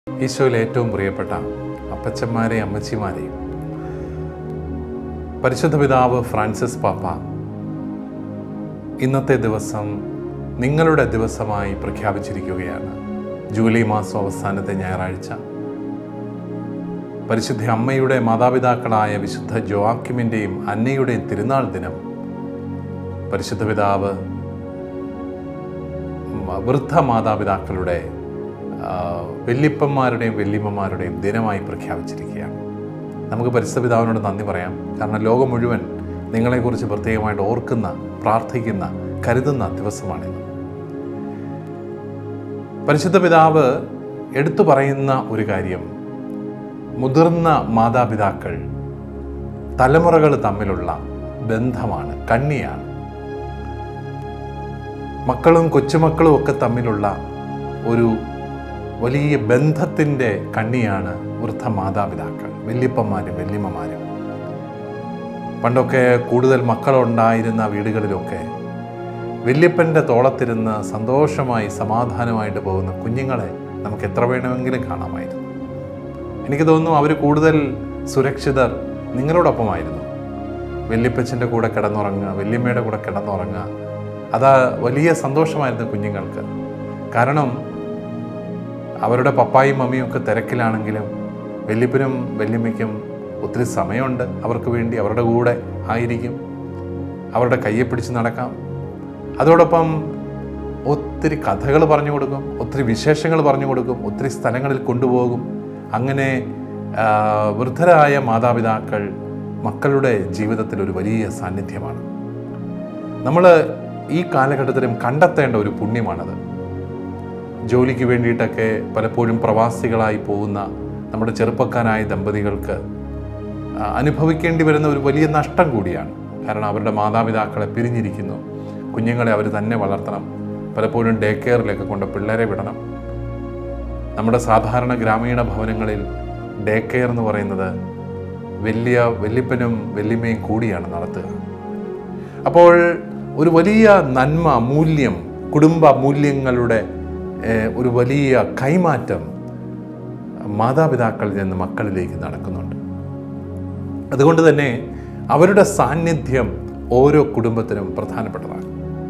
ഈശോയിൽ ഏറ്റവും പ്രിയപ്പെട്ട അപ്പച്ചന്മാരെയും അമ്മച്ചിമാരെയും പരിശുദ്ധ പിതാവ് ഫ്രാൻസിസ് പാപ്പ ഇന്നത്തെ ദിവസം നിങ്ങളുടെ ദിവസമായി പ്രഖ്യാപിച്ചിരിക്കുകയാണ് ജൂലൈ മാസം അവസാനത്തെ ഞായറാഴ്ച പരിശുദ്ധ അമ്മയുടെ മാതാപിതാക്കളായ വിശുദ്ധ ജോാക്കിമിൻ്റെയും അന്നയുടെയും തിരുനാൾ ദിനം പരിശുദ്ധ പിതാവ് മ- വൃദ്ധ മാതാപിതാക്കളുടെ ആ, വല്യപ്പന്മാരുടെയും വല്യമ്മമാരുടെയും ദിനമായി പ്രഖ്യാപിച്ചിരിക്കുകയാണ് നമുക്ക് പരിശുദ്ധ പിതാവിനോട് നന്ദി പറയാം കാരണം ലോകം മുഴുവൻ നിങ്ങളെക്കുറിച്ച് പ്രത്യേകമായിട്ട് ഓർക്കുന്ന പ്രാർത്ഥിക്കുന്ന കരുതുന്ന ദിവസമാണിത് പരിശുദ്ധ പിതാവ് എടുത്തു പറയുന്ന ഒരു കാര്യം മുതിർന്ന മാതാപിതാക്കൾ തലമുറകൾ തമ്മിലുള്ള ബന്ധമാണ് കണ്ണിയാണ് മക്കളും കൊച്ചുമക്കളും ഒക്കെ തമ്മിലുള്ള ഒരു വലിയ ബന്ധത്തിൻ്റെ കണ്ണിയാണ് വൃദ്ധ മാതാപിതാക്കൾ വല്യപ്പന്മാരും വല്യമ്മമാരും പണ്ടൊക്കെ കൂടുതൽ മക്കളുണ്ടായിരുന്ന വീടുകളിലൊക്കെ വല്യപ്പൻ്റെ തോളത്തിരുന്ന് സന്തോഷമായി സമാധാനമായിട്ട് പോകുന്ന കുഞ്ഞുങ്ങളെ നമുക്ക് എത്ര വേണമെങ്കിലും കാണാമായിരുന്നു എനിക്ക് തോന്നുന്നു അവർ കൂടുതൽ സുരക്ഷിതർ നിങ്ങളോടൊപ്പമായിരുന്നു വല്യപ്പച്ചൻ്റെ കൂടെ കിടന്നുറങ്ങുക വല്യമ്മയുടെ കൂടെ കിടന്നുറങ്ങുക അത് വലിയ സന്തോഷമായിരുന്നു കുഞ്ഞുങ്ങൾക്ക് കാരണം അവരുടെ പപ്പായും മമ്മിയും ഒക്കെ തിരക്കിലാണെങ്കിലും വല്യപ്പനും വല്യമ്മയ്ക്കും ഒത്തിരി സമയമുണ്ട് അവർക്ക് വേണ്ടി അവരുടെ കൂടെ ആയിരിക്കും അവരുടെ കയ്യെ പിടിച്ച് നടക്കാം അതോടൊപ്പം ഒത്തിരി കഥകൾ പറഞ്ഞു കൊടുക്കും ഒത്തിരി വിശേഷങ്ങൾ പറഞ്ഞു കൊടുക്കും ഒത്തിരി സ്ഥലങ്ങളിൽ കൊണ്ടുപോകും അങ്ങനെ ആ, വൃദ്ധരായ മാതാപിതാക്കൾ മക്കളുടെ ജീവിതത്തിൽ ഒരു വലിയ സാന്നിധ്യമാണ് നമ്മൾ ഈ കാലഘട്ടത്തിലും കണ്ടെത്തേണ്ട ഒരു പുണ്യമാണത് ജോലിക്ക് വേണ്ടിയിട്ടൊക്കെ പലപ്പോഴും പ്രവാസികളായി പോകുന്ന നമ്മുടെ ചെറുപ്പക്കാരായ ദമ്പതികൾക്ക് ആ, അനുഭവിക്കേണ്ടി വരുന്ന ഒരു വലിയ നഷ്ടം കൂടിയാണ് കാരണം അവരുടെ മാതാപിതാക്കളെ പിരിഞ്ഞിരിക്കുന്നു കുഞ്ഞുങ്ങളെ അവർ തന്നെ വളർത്തണം പലപ്പോഴും ഡേ കെയറിലൊക്കെ കൊണ്ട് പിള്ളേരെ വിടണം നമ്മുടെ സാധാരണ ഗ്രാമീണ ഭവനങ്ങളിൽ ഡേ കെയർ എന്ന് പറയുന്നത് വലിയ വല്യപ്പനും വല്യമ്മയും കൂടിയാണ് നടത്തുക അപ്പോൾ ഒരു വലിയ നന്മ മൂല്യം കുടുംബ മൂല്യങ്ങളുടെ ഏഹ്, ഒരു വലിയ കൈമാറ്റം മാതാപിതാക്കളിൽ നിന്ന് മക്കളിലേക്ക് നടക്കുന്നുണ്ട് അതുകൊണ്ട് തന്നെ അവരുടെ സാന്നിധ്യം ഓരോ കുടുംബത്തിനും പ്രധാനപ്പെട്ടതാണ്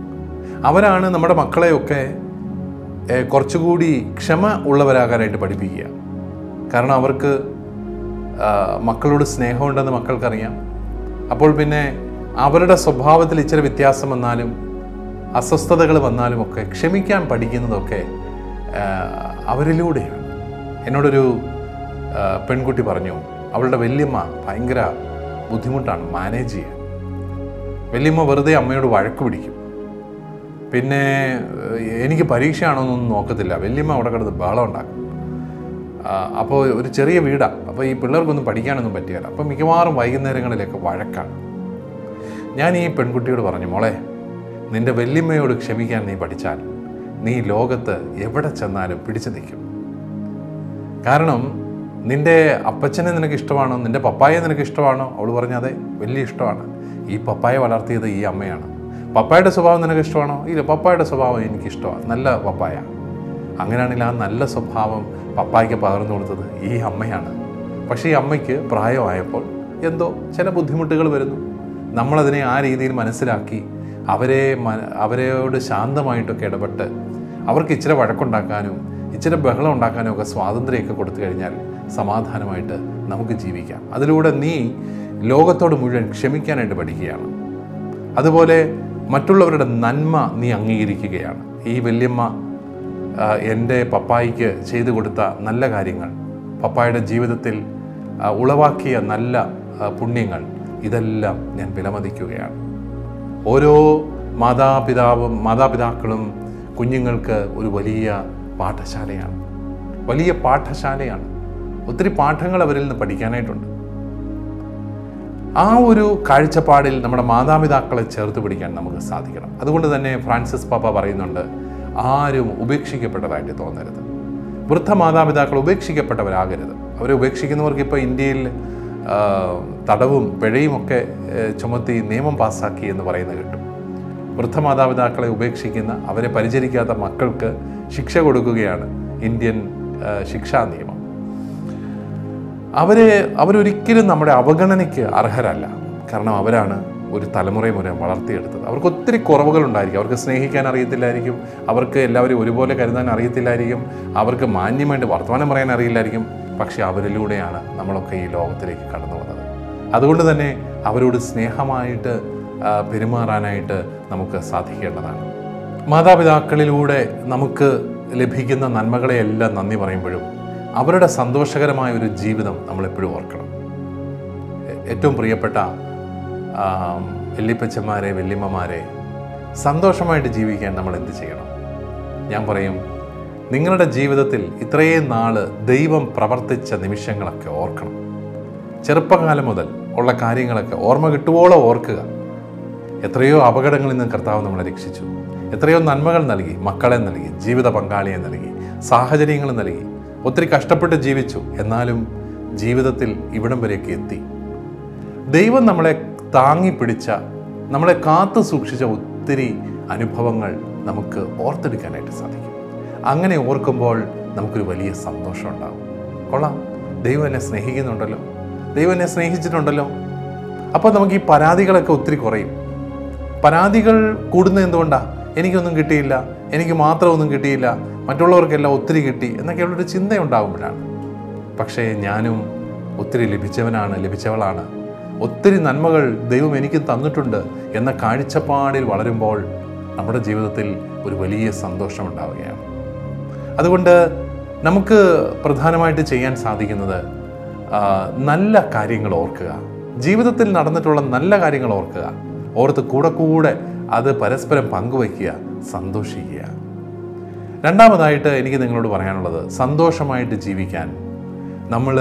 അവരാണ് നമ്മുടെ മക്കളെയൊക്കെ ഏഹ്, കുറച്ചുകൂടി ക്ഷമ ഉള്ളവരാകാനായിട്ട് പഠിപ്പിക്കുക കാരണം അവർക്ക് ആ, മക്കളോട് സ്നേഹമുണ്ടെന്ന് മക്കൾക്കറിയാം അപ്പോൾ പിന്നെ അവരുടെ സ്വഭാവത്തിൽ ഇച്ചിരി വ്യത്യാസം വന്നാലും അസ്വസ്ഥതകൾ വന്നാലും ഒക്കെ ക്ഷമിക്കാൻ പഠിക്കുന്നതൊക്കെ ആ, അവരിലൂടെയാണ് എന്നോടൊരു ആ, പെൺകുട്ടി പറഞ്ഞു അവളുടെ വല്യമ്മ ഭയങ്കര ബുദ്ധിമുട്ടാണ് മാനേജ് ചെയ്യാൻ വല്യമ്മ വെറുതെ അമ്മയോട് വഴക്ക് പിടിക്കും പിന്നെ ഏഹ്, എനിക്ക് പരീക്ഷയാണോന്നൊന്നും നോക്കത്തില്ല വല്യമ്മ അവിടെ കിടന്ന് ബഹളം ഉണ്ടാക്കും അപ്പോൾ ഒരു ചെറിയ വീടാണ് അപ്പോൾ ഈ പിള്ളേർക്കൊന്നും പഠിക്കാനൊന്നും പറ്റിയല്ല അപ്പോൾ മിക്കവാറും വൈകുന്നേരങ്ങളിലൊക്കെ വഴക്കാണ് ഞാൻ ഈ പെൺകുട്ടിയോട് പറഞ്ഞു മോളെ നിന്റെ വല്യമ്മയോട് ക്ഷമിക്കാൻ നീ പഠിച്ചാൽ നീ ലോകത്ത് എവിടെ ചെന്നാലും പിടിച്ചു നിൽക്കും കാരണം നിന്റെ അപ്പച്ചനെ നിനക്ക് ഇഷ്ടമാണോ നിന്റെ പപ്പായെ നിനക്ക് ഇഷ്ടമാണോ അവൾ പറഞ്ഞു അതെ വലിയ ഇഷ്ടമാണ് ഈ പപ്പായ വളർത്തിയത് ഈ അമ്മയാണ് പപ്പായുടെ സ്വഭാവം നിനക്ക് ഇഷ്ടമാണോ ഇല്ല പപ്പായുടെ സ്വഭാവം എനിക്ക് ഇഷ്ടമാണ് നല്ല പപ്പായ അങ്ങനെയാണെങ്കിൽ ആ നല്ല സ്വഭാവം പപ്പായ്ക്ക് പകർന്നു കൊടുത്തത് ഈ അമ്മയാണ് പക്ഷേ ഈ അമ്മയ്ക്ക് പ്രായമായപ്പോൾ എന്തോ ചില ബുദ്ധിമുട്ടുകൾ വരുന്നു നമ്മളതിനെ ആ രീതിയിൽ മനസ്സിലാക്കി അവരെ മ- അവരോട് ശാന്തമായിട്ടൊക്കെ ഇടപെട്ട് അവർക്ക് ഇച്ചിരി വഴക്കുണ്ടാക്കാനും ഇച്ചിരി ബഹളം ഉണ്ടാക്കാനും ഒക്കെ സ്വാതന്ത്ര്യമൊക്കെ കൊടുത്തു കഴിഞ്ഞാൽ സമാധാനമായിട്ട് നമുക്ക് ജീവിക്കാം അതിലൂടെ നീ ലോകത്തോട് മുഴുവൻ ക്ഷമിക്കാനായിട്ട് പഠിക്കുകയാണ് അതുപോലെ മറ്റുള്ളവരുടെ നന്മ നീ അംഗീകരിക്കുകയാണ് ഈ വല്യമ്മ ആ, എൻ്റെ പപ്പായിക്ക് ചെയ്തു കൊടുത്ത നല്ല കാര്യങ്ങൾ പപ്പായുടെ ജീവിതത്തിൽ ആ, ഉളവാക്കിയ നല്ല ആ, പുണ്യങ്ങൾ ഇതെല്ലാം ഞാൻ വിലമതിക്കുകയാണ് ഓരോ മാതാപിതാവും മാതാപിതാക്കളും കുഞ്ഞുങ്ങൾക്ക് ഒരു വലിയ പാഠശാലയാണ് വലിയ പാഠശാലയാണ് ഒത്തിരി പാഠങ്ങൾ അവരിൽ നിന്ന് പഠിക്കാനായിട്ടുണ്ട് ആ ഒരു കാഴ്ചപ്പാടിൽ നമ്മുടെ മാതാപിതാക്കളെ ചേർത്ത് പിടിക്കാൻ നമുക്ക് സാധിക്കണം അതുകൊണ്ട് തന്നെ ഫ്രാൻസിസ് പാപ്പ പറയുന്നുണ്ട് ആരും ഉപേക്ഷിക്കപ്പെട്ടതായിട്ട് തോന്നരുത് വൃദ്ധ മാതാപിതാക്കൾ ഉപേക്ഷിക്കപ്പെട്ടവരാകരുത് അവരെ ഉപേക്ഷിക്കുന്നവർക്ക് ഇപ്പോൾ ഇന്ത്യയിൽ ആ, തടവും പിഴയും ഒക്കെ ഏ, ചുമത്തി നിയമം പാസ്സാക്കി എന്ന് പറയുന്നത് കിട്ടും വൃദ്ധ മാതാപിതാക്കളെ ഉപേക്ഷിക്കുന്ന അവരെ പരിചരിക്കാത്ത മക്കൾക്ക് ശിക്ഷ കൊടുക്കുകയാണ് ഇന്ത്യൻ ആ, ശിക്ഷാ നിയമം അവര് അവരൊരിക്കലും നമ്മുടെ അവഗണനയ്ക്ക് അർഹരല്ല കാരണം അവരാണ് ഒരു തലമുറയെ മുഴുവൻ വളർത്തിയെടുത്തത് അവർക്ക് ഒത്തിരി കുറവുകൾ ഉണ്ടായിരിക്കും അവർക്ക് സ്നേഹിക്കാൻ അറിയത്തില്ലായിരിക്കും അവർക്ക് എല്ലാവരും ഒരുപോലെ കരുതാൻ അറിയത്തില്ലായിരിക്കും അവർക്ക് മാന്യമായിട്ട് വർത്തമാനം പറയാൻ അറിയില്ലായിരിക്കും പക്ഷെ അവരിലൂടെയാണ് നമ്മളൊക്കെ ഈ ലോകത്തിലേക്ക് കടന്നു വന്നത് അതുകൊണ്ട് തന്നെ അവരോട് സ്നേഹമായിട്ട് ആ, പെരുമാറാനായിട്ട് നമുക്ക് സാധിക്കേണ്ടതാണ് മാതാപിതാക്കളിലൂടെ നമുക്ക് ലഭിക്കുന്ന നന്മകളെയെല്ലാം നന്ദി പറയുമ്പോഴും അവരുടെ സന്തോഷകരമായ ഒരു ജീവിതം നമ്മളെപ്പോഴും ഓർക്കണം എ- ഏറ്റവും പ്രിയപ്പെട്ട ആ, വല്യപ്പച്ചന്മാരെ വല്യമ്മമാരെ സന്തോഷമായിട്ട് ജീവിക്കാൻ നമ്മൾ എന്ത് ചെയ്യണം ഞാൻ പറയും നിങ്ങളുടെ ജീവിതത്തിൽ ഇത്രയും നാള് ദൈവം പ്രവർത്തിച്ച നിമിഷങ്ങളൊക്കെ ഓർക്കണം ചെറുപ്പകാലം മുതൽ ഉള്ള കാര്യങ്ങളൊക്കെ ഓർമ്മ കിട്ടുവോളം ഓർക്കുക എത്രയോ അപകടങ്ങളിൽ നിന്ന് കർത്താവ് നമ്മളെ രക്ഷിച്ചു എത്രയോ നന്മകൾ നൽകി മക്കളെ നൽകി ജീവിത പങ്കാളിയെ നൽകി സാഹചര്യങ്ങൾ നൽകി ഒത്തിരി കഷ്ടപ്പെട്ട് ജീവിച്ചു എന്നാലും ജീവിതത്തിൽ ഇവിടം വരെയൊക്കെ എത്തി ദൈവം നമ്മളെ താങ്ങി പിടിച്ച നമ്മളെ കാത്തു സൂക്ഷിച്ച ഒത്തിരി അനുഭവങ്ങൾ നമുക്ക് ഓർത്തെടുക്കാനായിട്ട് സാധിക്കും അങ്ങനെ ഓർക്കുമ്പോൾ നമുക്കൊരു വലിയ സന്തോഷം ഉണ്ടാകും കൊള്ളാം ദൈവം എന്നെ സ്നേഹിക്കുന്നുണ്ടല്ലോ ദൈവം എന്നെ സ്നേഹിച്ചിട്ടുണ്ടല്ലോ അപ്പോൾ നമുക്ക് ഈ പരാതികളൊക്കെ ഒത്തിരി കുറയും പരാതികൾ കൂടുന്നത് എന്തുകൊണ്ടാണ് എനിക്കൊന്നും കിട്ടിയില്ല എനിക്ക് മാത്രമൊന്നും കിട്ടിയില്ല മറ്റുള്ളവർക്കെല്ലാം ഒത്തിരി കിട്ടി എന്നൊക്കെയുള്ളൊരു ചിന്തയുണ്ടാകുമ്പോഴാണ് പക്ഷേ ഞാനും ഒത്തിരി ലഭിച്ചവനാണ് ലഭിച്ചവളാണ് ഒത്തിരി നന്മകൾ ദൈവം എനിക്ക് തന്നിട്ടുണ്ട് എന്ന കാഴ്ചപ്പാടിൽ വളരുമ്പോൾ നമ്മുടെ ജീവിതത്തിൽ ഒരു വലിയ സന്തോഷം ഉണ്ടാവുകയാണ് അതുകൊണ്ട് നമുക്ക് പ്രധാനമായിട്ട് ചെയ്യാൻ സാധിക്കുന്നത് ആ, നല്ല കാര്യങ്ങൾ ഓർക്കുക ജീവിതത്തിൽ നടന്നിട്ടുള്ള നല്ല കാര്യങ്ങൾ ഓർക്കുക ഓർത്ത് കൂടെ കൂടെ അത് പരസ്പരം പങ്കുവയ്ക്കുക സന്തോഷിക്കുക രണ്ടാമതായിട്ട് എനിക്ക് നിങ്ങളോട് പറയാനുള്ളത് സന്തോഷമായിട്ട് ജീവിക്കാൻ നമ്മൾ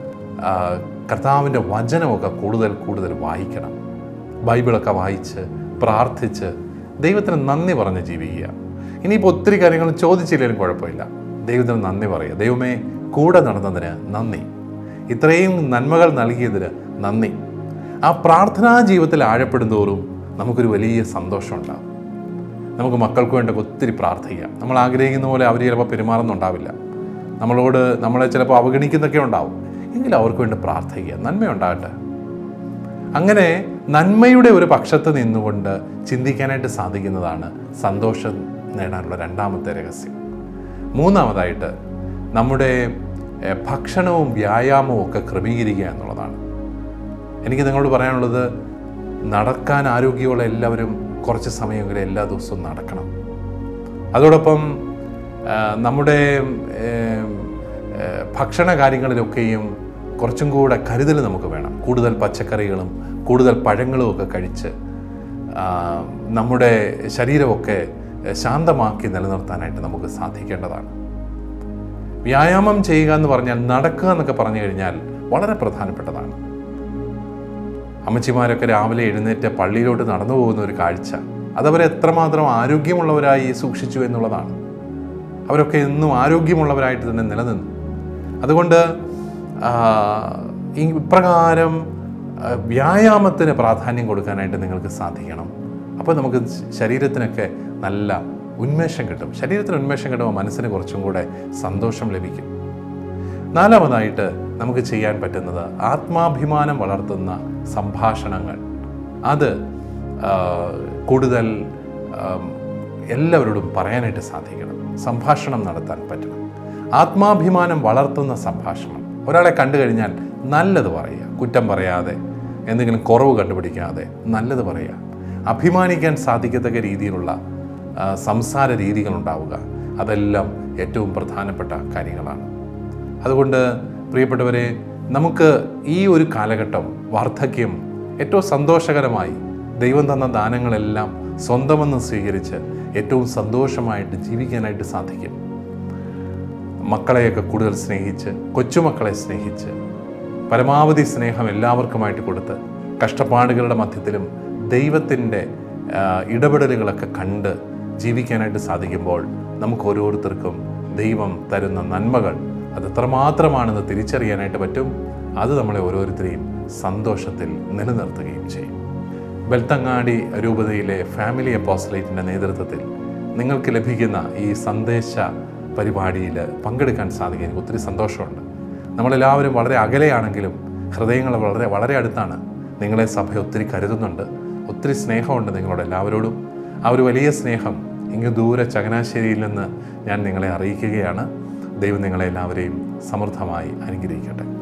കർത്താവിൻ്റെ വചനമൊക്കെ കൂടുതൽ കൂടുതൽ വായിക്കണം ബൈബിളൊക്കെ വായിച്ച് പ്രാർത്ഥിച്ച് ദൈവത്തിന് നന്ദി പറഞ്ഞ് ജീവിക്കുക ഇനിയിപ്പോൾ ഒത്തിരി കാര്യങ്ങൾ ചോദിച്ചില്ലെങ്കിലും കുഴപ്പമില്ല ദൈവത്തിന് നന്ദി പറയുക ദൈവമേ കൂടെ നടന്നതിന് നന്ദി ഇത്രയും നന്മകൾ നൽകിയതിന് നന്ദി ആ പ്രാർത്ഥനാ ജീവിതത്തിൽ ആഴപ്പെടുന്തോറും നമുക്കൊരു വലിയ സന്തോഷം ഉണ്ടാകും നമുക്ക് മക്കൾക്ക് വേണ്ടി ഒത്തിരി പ്രാർത്ഥിക്കാം നമ്മൾ ആഗ്രഹിക്കുന്ന പോലെ അവർ ചിലപ്പോൾ പെരുമാറുന്നുണ്ടാവില്ല നമ്മളോട് നമ്മളെ ചിലപ്പോൾ അവഗണിക്കുന്നൊക്കെ ഉണ്ടാവും എങ്കിലും അവർക്ക് വേണ്ടി പ്രാർത്ഥിക്കുക നന്മയുണ്ടാകട്ടെ അങ്ങനെ നന്മയുടെ ഒരു പക്ഷത്ത് നിന്നുകൊണ്ട് ചിന്തിക്കാനായിട്ട് സാധിക്കുന്നതാണ് സന്തോഷം നേടാനുള്ള രണ്ടാമത്തെ രഹസ്യം മൂന്നാമതായിട്ട് നമ്മുടെ എഹ്, ഭക്ഷണവും വ്യായാമവും ഒക്കെ ക്രമീകരിക്കുക എന്നുള്ളതാണ് എനിക്ക് നിങ്ങളോട് പറയാനുള്ളത് നടക്കാൻ ആരോഗ്യമുള്ള എല്ലാവരും കുറച്ച് സമയമെങ്കിലും എല്ലാ ദിവസവും നടക്കണം അതോടൊപ്പം ആ, നമ്മുടെ ഏം, ഏ, ഭക്ഷണ കാര്യങ്ങളിലൊക്കെയും കുറച്ചും കൂടെ കരുതൽ നമുക്ക് വേണം കൂടുതൽ പച്ചക്കറികളും കൂടുതൽ പഴങ്ങളും ഒക്കെ കഴിച്ച് ആ, നമ്മുടെ ശരീരമൊക്കെ ശാന്തമാക്കി നിലനിർത്താനായിട്ട് നമുക്ക് സാധിക്കേണ്ടതാണ് വ്യായാമം ചെയ്യുക എന്ന് പറഞ്ഞാൽ നടക്കുക എന്നൊക്കെ പറഞ്ഞു കഴിഞ്ഞാൽ വളരെ പ്രധാനപ്പെട്ടതാണ് അമ്മച്ചിമാരൊക്കെ രാവിലെ എഴുന്നേറ്റ് പള്ളിയിലോട്ട് നടന്നു പോകുന്ന ഒരു കാഴ്ച അതവരെ എത്രമാത്രം ആരോഗ്യമുള്ളവരായി സൂക്ഷിച്ചു എന്നുള്ളതാണ് അവരൊക്കെ എന്നും ആരോഗ്യമുള്ളവരായിട്ട് തന്നെ നിലനിന്നു അതുകൊണ്ട് ആ, ഈ ഇപ്രകാരം ആ, വ്യായാമത്തിന് പ്രാധാന്യം കൊടുക്കാനായിട്ട് നിങ്ങൾക്ക് സാധിക്കണം അപ്പോൾ നമുക്ക് ശരീരത്തിനൊക്കെ നല്ല ഉന്മേഷം കിട്ടും ശരീരത്തിന് ഉന്മേഷം കിട്ടുമ്പോൾ മനസ്സിന് കുറച്ചും കൂടെ സന്തോഷം ലഭിക്കും നാലാമതായിട്ട് നമുക്ക് ചെയ്യാൻ പറ്റുന്നത് ആത്മാഭിമാനം വളർത്തുന്ന സംഭാഷണങ്ങൾ അത് ആ, കൂടുതൽ ആം, എല്ലാവരോടും പറയാനായിട്ട് സാധിക്കണം സംഭാഷണം നടത്താൻ പറ്റണം ആത്മാഭിമാനം വളർത്തുന്ന സംഭാഷണം ഒരാളെ കണ്ടു കഴിഞ്ഞാൽ നല്ലത് പറയുക കുറ്റം പറയാതെ എന്തെങ്കിലും കുറവ് കണ്ടുപിടിക്കാതെ നല്ലത് പറയുക അഭിമാനിക്കാൻ സാധിക്കത്തക്ക രീതിയിലുള്ള ആ, സംസാര രീതികൾ ഉണ്ടാവുക അതെല്ലാം ഏറ്റവും പ്രധാനപ്പെട്ട കാര്യങ്ങളാണ് അതുകൊണ്ട് പ്രിയപ്പെട്ടവരെ നമുക്ക് ഈ ഒരു കാലഘട്ടം വാർദ്ധക്യം ഏറ്റവും സന്തോഷകരമായി ദൈവം തന്ന ദാനങ്ങളെല്ലാം സ്വന്തമെന്ന് സ്വീകരിച്ച് ഏറ്റവും സന്തോഷമായിട്ട് ജീവിക്കാനായിട്ട് സാധിക്കും മക്കളെയൊക്കെ കൂടുതൽ സ്നേഹിച്ച് കൊച്ചുമക്കളെ സ്നേഹിച്ച് പരമാവധി സ്നേഹം എല്ലാവർക്കുമായിട്ട് കൊടുത്ത് കഷ്ടപ്പാടുകളുടെ മധ്യത്തിലും ദൈവത്തിൻ്റെ ആ, ഇടപെടലുകളൊക്കെ കണ്ട് ജീവിക്കാനായിട്ട് സാധിക്കുമ്പോൾ നമുക്ക് ഓരോരുത്തർക്കും ദൈവം തരുന്ന നന്മകൾ അത് എത്രമാത്രമാണെന്ന് തിരിച്ചറിയാനായിട്ട് പറ്റും അത് നമ്മളെ ഓരോരുത്തരെയും സന്തോഷത്തിൽ നിലനിർത്തുകയും ചെയ്യും ബെൽത്തങ്ങാടി രൂപതയിലെ ഫാമിലി അപ്പോസ്ലേറ്റിൻ്റെ നേതൃത്വത്തിൽ നിങ്ങൾക്ക് ലഭിക്കുന്ന ഈ സന്ദേശ പരിപാടിയിൽ പങ്കെടുക്കാൻ സാധിക്കും എനിക്ക് ഒത്തിരി സന്തോഷമുണ്ട് നമ്മളെല്ലാവരും വളരെ അകലെയാണെങ്കിലും ഹൃദയങ്ങൾ വളരെ വളരെ അടുത്താണ് നിങ്ങളെ സഭ ഒത്തിരി കരുതുന്നുണ്ട് ഒത്തിരി സ്നേഹമുണ്ട് നിങ്ങളോട് എല്ലാവരോടും ആ ഒരു വലിയ സ്നേഹം ഇങ്ങ് ദൂരെ ചങ്ങനാശ്ശേരിയിൽ നിന്ന് ഞാൻ നിങ്ങളെ അറിയിക്കുകയാണ് ദൈവം നിങ്ങളെ എല്ലാവരെയും സമൃദ്ധമായി അനുഗ്രഹിക്കട്ടെ